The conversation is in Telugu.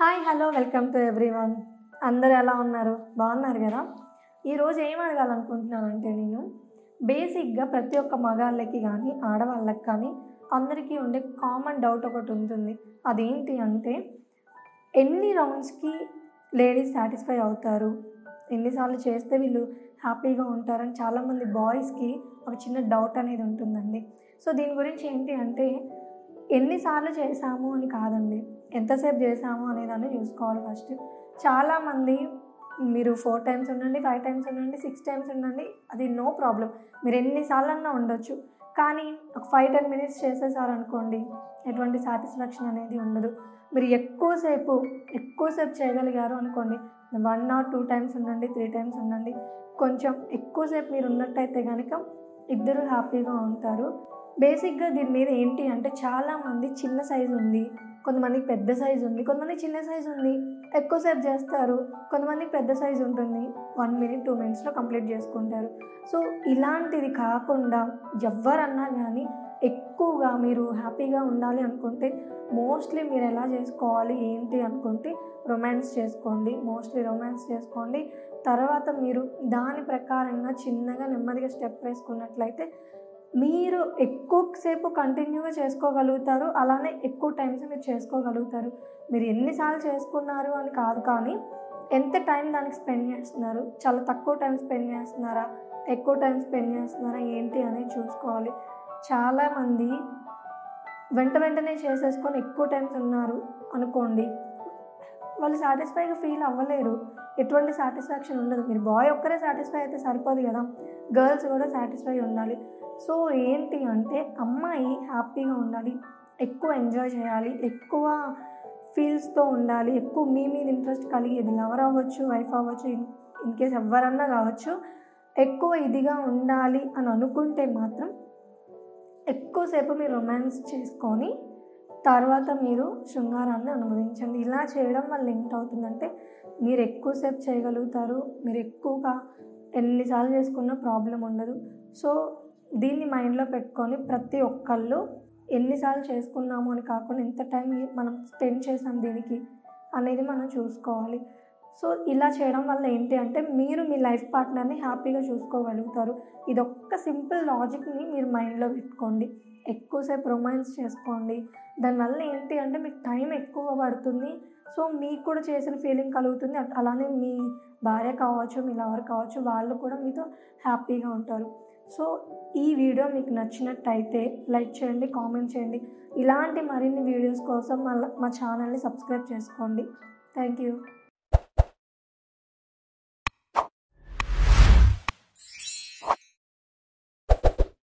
hi hello welcome to everyone అందరూ ఎలా ఉన్నారు బాగున్నారు కదా ఈరోజు ఏం అడగాలనుకుంటున్నానంటే నేను బేసిక్గా ప్రతి ఒక్క మగాళ్ళకి కానీ ఆడవాళ్ళకి కానీ అందరికీ ఉండే కామన్ డౌట్ ఒకటి ఉంటుంది అదేంటి అంటే ఎన్ని రౌండ్స్కి లేడీస్ సాటిస్ఫై అవుతారు ఎన్నిసార్లు చేస్తే వీళ్ళు హ్యాపీగా ఉంటారని చాలామంది బాయ్స్కి ఒక చిన్న డౌట్ అనేది ఉంటుందండి సో దీని గురించి ఏంటి అంటే ఎన్నిసార్లు చేసాము అని కాదండి ఎంతసేపు చేసాము అనేదాన్ని చూసుకోవాలి ఫస్ట్ చాలామంది మీరు ఫోర్ టైమ్స్ ఉండండి ఫైవ్ టైమ్స్ ఉండండి సిక్స్ టైమ్స్ ఉండండి అది నో ప్రాబ్లం మీరు ఎన్నిసార్లన్నా ఉండొచ్చు కానీ ఒక ఫైవ్ టెన్ మినిట్స్ చేసేసారనుకోండి ఎటువంటి సాటిస్ఫాక్షన్ అనేది ఉండదు మీరు ఎక్కువసేపు ఎక్కువసేపు చేయగలిగారు అనుకోండి వన్ ఆర్ టూ టైమ్స్ ఉండండి త్రీ టైమ్స్ ఉండండి కొంచెం ఎక్కువసేపు మీరు ఉన్నట్టయితే కనుక ఇద్దరు హ్యాపీగా ఉంటారు బేసిక్గా దీని మీద ఏంటి అంటే చాలామంది చిన్న సైజు ఉంది కొంతమందికి పెద్ద సైజు ఉంది కొంతమంది చిన్న సైజు ఉంది ఎక్కువసేపు చేస్తారు కొంతమందికి పెద్ద సైజు ఉంటుంది వన్ మినిట్ టూ మినిట్స్లో కంప్లీట్ చేసుకుంటారు సో ఇలాంటిది కాకుండా ఎవరన్నా కానీ ఎక్కువగా మీరు హ్యాపీగా ఉండాలి అనుకుంటే మోస్ట్లీ మీరు ఎలా చేసుకోవాలి ఏంటి అనుకుంటే రొమాన్స్ చేసుకోండి మోస్ట్లీ రొమాన్స్ చేసుకోండి తర్వాత మీరు దాని ప్రకారంగా చిన్నగా నెమ్మదిగా స్టెప్ వేసుకున్నట్లయితే మీరు ఎక్కువసేపు కంటిన్యూగా చేసుకోగలుగుతారు అలానే ఎక్కువ టైమ్స్ మీరు చేసుకోగలుగుతారు మీరు ఎన్నిసార్లు చేసుకున్నారు అని కాదు కానీ ఎంత టైం దానికి స్పెండ్ చేస్తున్నారు చాలా తక్కువ టైం స్పెండ్ చేస్తున్నారా ఎక్కువ టైం స్పెండ్ చేస్తున్నారా ఏంటి అనేది చూసుకోవాలి చాలామంది వెంట వెంటనే చేసేసుకొని ఎక్కువ టైమ్స్ ఉన్నారు అనుకోండి వాళ్ళు సాటిస్ఫైగా ఫీల్ అవ్వలేరు ఎటువంటి సాటిస్ఫాక్షన్ ఉండదు మీరు బాయ్ ఒక్కరే సాటిస్ఫై అయితే సరిపోదు కదా గర్ల్స్ కూడా సాటిస్ఫై ఉండాలి సో ఏంటి అంటే అమ్మాయి హ్యాపీగా ఉండాలి ఎక్కువ ఎంజాయ్ చేయాలి ఎక్కువ ఫీల్స్తో ఉండాలి ఎక్కువ మీ మీద ఇంట్రెస్ట్ కలిగి ఇది లవర్ అవ్వచ్చు వైఫ్ అవ్వచ్చు ఇన్ ఇన్ కేస్ ఎవరన్నా కావచ్చు ఎక్కువ ఇదిగా ఉండాలి అని అనుకుంటే మాత్రం ఎక్కువసేపు మీరు రొమాన్స్ చేసుకొని తర్వాత మీరు శృంగారాన్ని అనుభవించండి ఇలా చేయడం వల్ల ఏంటవుతుందంటే మీరు ఎక్కువసేపు చేయగలుగుతారు మీరు ఎక్కువగా ఎన్నిసార్లు చేసుకున్నా ప్రాబ్లం ఉండదు సో దీన్ని మైండ్లో పెట్టుకొని ప్రతి ఒక్కళ్ళు ఎన్నిసార్లు చేసుకున్నాము అని కాకుండా ఎంత టైం మనం స్పెండ్ చేసాం దీనికి అనేది మనం చూసుకోవాలి సో ఇలా చేయడం వల్ల ఏంటి అంటే మీరు మీ లైఫ్ పార్ట్నర్ని హ్యాపీగా చూసుకోగలుగుతారు ఇది ఒక్క సింపుల్ లాజిక్ని మీరు మైండ్లో పెట్టుకోండి ఎక్కువసేపు రొమాన్స్ చేసుకోండి దానివల్ల ఏంటి అంటే మీకు టైం ఎక్కువ పడుతుంది సో మీకు కూడా చేసిన ఫీలింగ్ కలుగుతుంది అట్- అలానే మీ భార్య కావచ్చు మీ లవర్ కావచ్చు వాళ్ళు కూడా మీతో హ్యాపీగా ఉంటారు సో ఈ వీడియో మీకు నచ్చినట్టయితే లైక్ చేయండి కామెంట్ చేయండి ఇలాంటి మరిన్ని వీడియోస్ కోసం మా మా ఛానల్ని సబ్స్క్రైబ్ చేసుకోండి థ్యాంక్ యూ